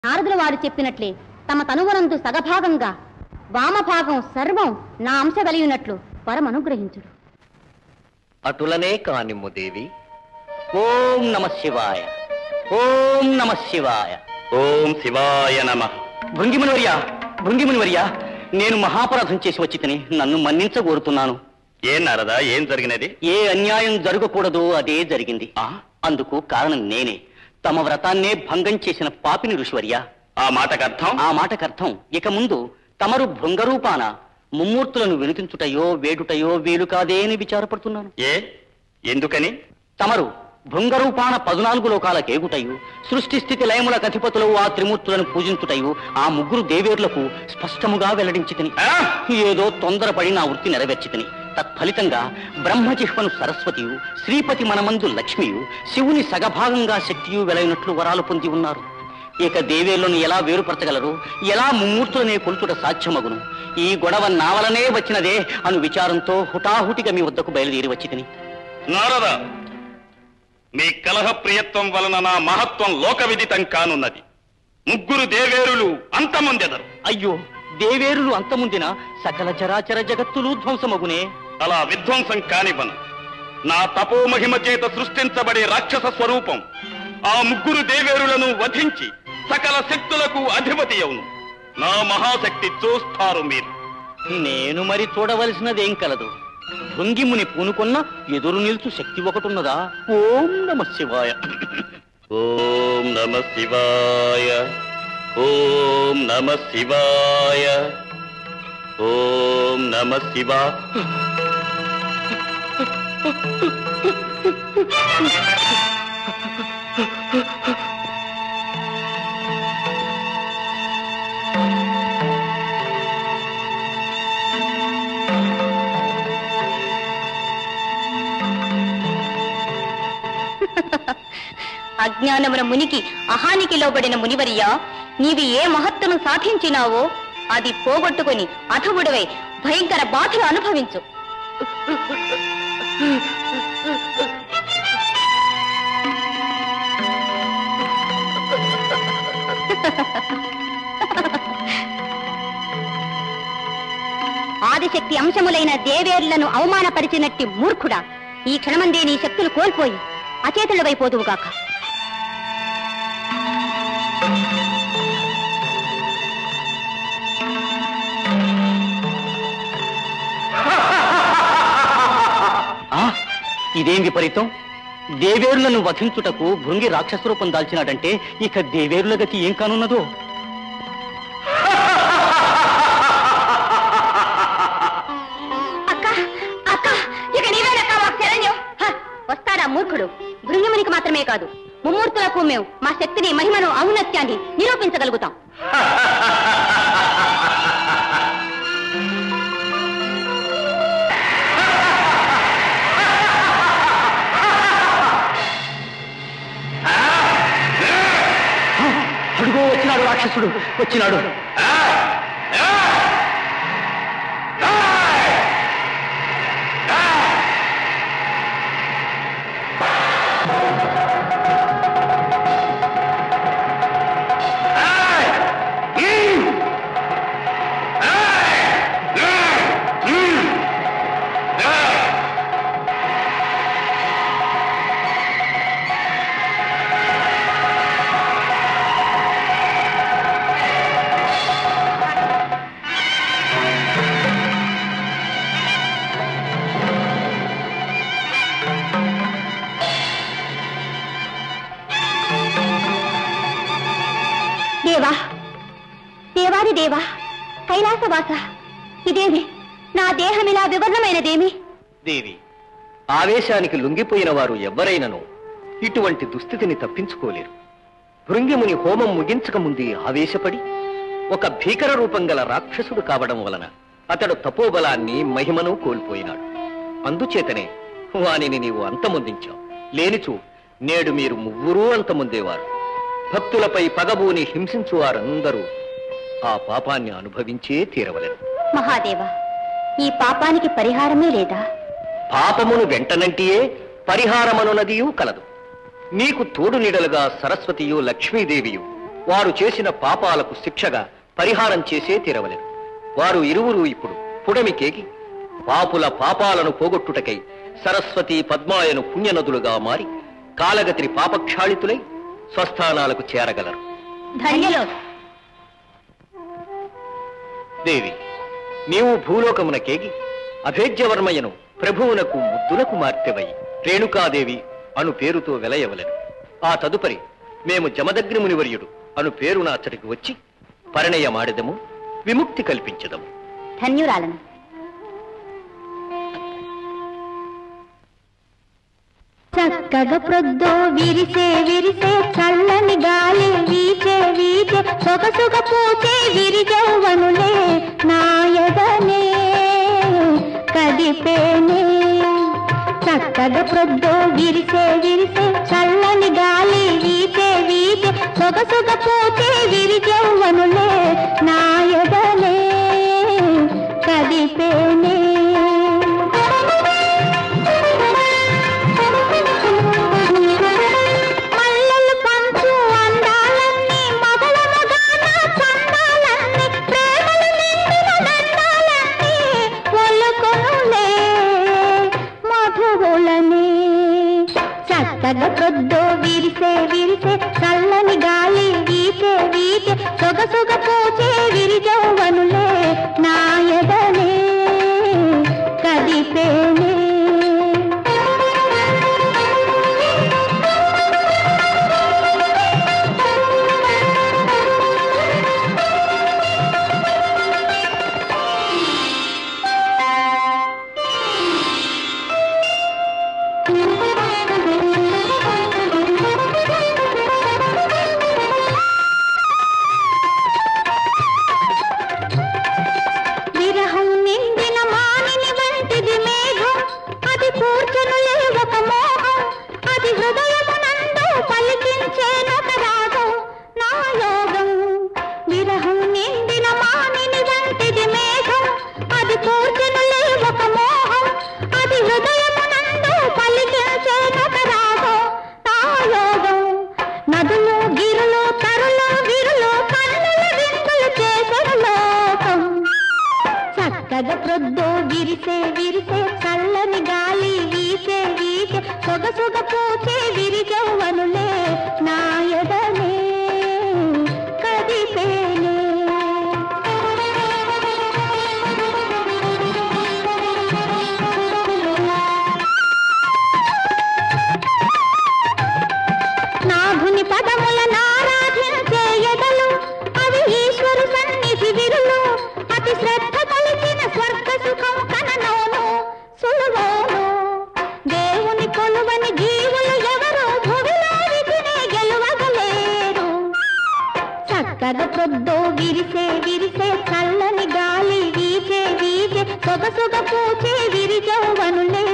నారదుల వారు చెప్పినట్లే తమ తనువునందు సగభాగంగా వామభాగం సర్వం నా అంశ కలిగినట్లు పరమనుగ్రహించుడు అటులనే కానిమ్ము దేవి ఓం నమ శివాయ ఓం నమ శివాయ ఓం శివాయ నమ భృంగిమునివర్య భృంగిమునివర్య నేను మహాపరాధం చేసి వచ్చి తిని నన్ను మన్నించగోరుతున్నాను ఏం నారదా ఏం జరిగినది ఏ అన్యాయం జరగకూడదో అదే జరిగింది ఆ? అందుకు కారణం నేనే తమ వ్రతాన్నే భంగం చేసిన పాపిని ఋషివర్య ఆ మాటకు అర్థం ఆ మాటకర్థం ఇక ముందు తమరు భృంగరూపాన ముమ్మూర్తులను వినిపించుటయో వేడుటయో వీలు కాదే అని విచారపడుతున్నాను ఏ ఎందుకని తమరు భృంగరూపాన పదునాలుగు లోకాల కేగుటయు సృష్టి స్థితి లయముల అధిపతులు ఆ త్రిమూర్తులను పూజించుటయు ఆ ముగ్గురు దేవేరులకు స్పష్టముగా వెల్లడించి తిని ఆ? ఏదో తొందరపడి నా వృత్తి నెరవేర్చి తిని తత్ఫలితంగా బ్రహ్మజిహ్వను సరస్వతియు శ్రీపతి మనమందు లక్ష్మియు శివుని సగభాగంగా శక్తియు వెలైనట్లు వరాలు పొంది ఉన్నారు ఇక దేవేళ్లను ఎలా వేరుపరచగలరు ఎలా ముమ్మూర్తులనే కొలుచుట సాధ్యమగును ఈ గొడవ నా వలనే వచ్చినదే అను విచారంతో హుటాహుటిగా మీ వద్దకు బయలుదేరి వచ్చి తిని నారద మీ కలహ ప్రియత్వం వలన నా మహత్వం లోక విదితం కానున్నది ముగ్గురు దేవేరులు అంతమందెదరు అయ్యో దేవేరులు అంతముందిన సకల చరాచర జగత్తులు ధ్వంసమగునే అలా విధ్వంసం కానివ్వను నా తపోమహిమ చేత సృష్టించబడే రాక్షస స్వరూపం ఆ ముగ్గురు దేవేరులను వధించి సకల శక్తులకు అధిపతి అవును నా మహాశక్తి చూస్తారు మీరు నేను మరి చూడవలసినదేం కలదు భృంగిముని పూనుకొన్న ఎదురు నిల్చు శక్తి ఒకటున్నదా ఓం నమ శివాయ ఓం నమ శివాయ ఓం నమ శివాయ ఓం నమ శివా అజ్ఞానమున మునికి అహానికి లోబడిన మునివర్య నీవి ఏ మహత్తును సాధించినావో అది పోగొట్టుకుని అధముడవై భయంకర బాధలు అనుభవించు ఆదిశక్తి అంశములైన దేవేర్లను అవమానపరిచినట్టి మూర్ఖుడా ఈ క్షణమందే నీ శక్తులు కోల్పోయి అచేతులవైపోదువుగాక ఆ ఇదేం విపరీతం దేవేరులను వధించుటకు భృంగి రాక్షస రూపం దాల్చినాడంటే ఇక దేవేరుల గతి ఏం కానున్నదో అక్క అక్క ఇక నీవేనక్క మాకు శరణ్యం హ, వస్తాడా మూర్ఖుడు భృంగమునికి మాత్రమే కాదు ముమ్మూర్తులకు మేము మా శక్తిని మహిమను ఔన్నత్యాన్ని నిరూపించగలుగుతాం అడుగో వచ్చినాడు రాక్షసుడు వచ్చినాడు దేవా దేవాది దేవా కైలాసవాస ఇదేమి నా దేహమిలా వివర్ణమైనదేమి దేవి ఆవేశానికి లొంగిపోయిన వారు ఎవ్వరైనను ఇటువంటి దుస్థితిని తప్పించుకోలేరు భృంగిముని హోమం ముగించక ముందే ఆవేశపడి ఒక భీకర రూపం గల రాక్షసుడు కావడం వలన అతడు తపోబలాన్ని మహిమను కోల్పోయినాడు అందుచేతనే వానిని నీవు అంతమొందించావు లేనిచు నేడు మీరు ముగ్గురూ అంతమొందేవారు భక్తులపై పగబూని హింసించు వారందరూ ఆ పాపాన్ని అనుభవించే తీరవలెను మహాదేవ ఈ పాపానికి పరిహారమే లేదా పాపమును వెంటనంటియే పరిహారమనునదియు కలదు నీకు తోడు నీడలుగా సరస్వతియు లక్ష్మీదేవియు వారు చేసిన పాపాలకు శిక్షగా పరిహారం చేసే తీరవలెను వారు ఇరువురు ఇప్పుడు పుడమికేగి పాపుల పాపాలను పోగొట్టుటకై సరస్వతి పద్మాయను పుణ్యనదులుగా మారి కాలగతిని పాపక్షాళితులై స్వస్థానాలకు చేరగలరు ధన్యులు దేవి నీవు భూలోకమునకేగి అభేద్యవర్మయ్యను ప్రభువునకు ముద్దులకు మార్తెవై రేణుకాదేవి అను పేరుతో వెలయవలెను ఆ తదుపరి మేము జమదగ్ని మునివర్యుడు అను పేరున అచ్చటికి వచ్చి పరిణయమాడెదము విముక్తి కల్పించదము ధన్యురాలను చక్కగా ప్రొద్దో విరిసే విరిసే చల్లని గాలి వీచే వీచే సొగసుగ పూచే విరిజౌవనులే నాయదనే కదిపేనే చక్కగా ప్రొద్దో విరిసే విరిసే చల్లని గాలి వీచే వీచే సొగసుగ పూచే విరిజౌవనులే నాయదనే కదిపేనే మల్లెలు పంచు అందాలన్నీ మగల మగాన చందాలన్నీ ప్రేమలు నిండిన దండాలన్నీ ఒలుకొనులే మధువులని చక్కగా ప్రొద్దు విరిసే విరిసే చల్లని గాలి వీచే వీచే సొగసుగ పూచే విరిజౌవనులే నాయదనే కదిపేనే విరహం నిండిన మానిని వంటిది మేఘం అది కూర్చొనులే ఒక మోహం అది హృదయమునందు పలికించేనొక రాగం నా యోగం విరహం నిండిన మానిని వంటిది మేఘం అది కూర్చొనులే ఒక మోహం అది హృదయమునందు పలికించేనొక రాగం నా యోగం నదులు గిరులు తరులు విరులు కన్నుల విందులు చేసెను లోకం చక్కగా ప్రొద్దు విరిసే విరిసే చల్లని గాలి వీసే వీసే సొగసుగ పూచే విరిజౌవనులే నాయదనే కదిపేనే నాభుని పదముల నారాధించే ఎదలు అవి ఈశ్వరు సన్నిధి విరులు అతి శ్రద్ధ కలిగిన స్వర్గ సుఖం కననోను సులువోను దేవుని కొలువని జీవులు ఎవరు భువిలో విధినే గెలువగలేరు చక్కగా పొద్దు విరిసే విరిసే చల్లని గాలి వీచే వీచే సొగసుగ పూచే విరిజౌవనులే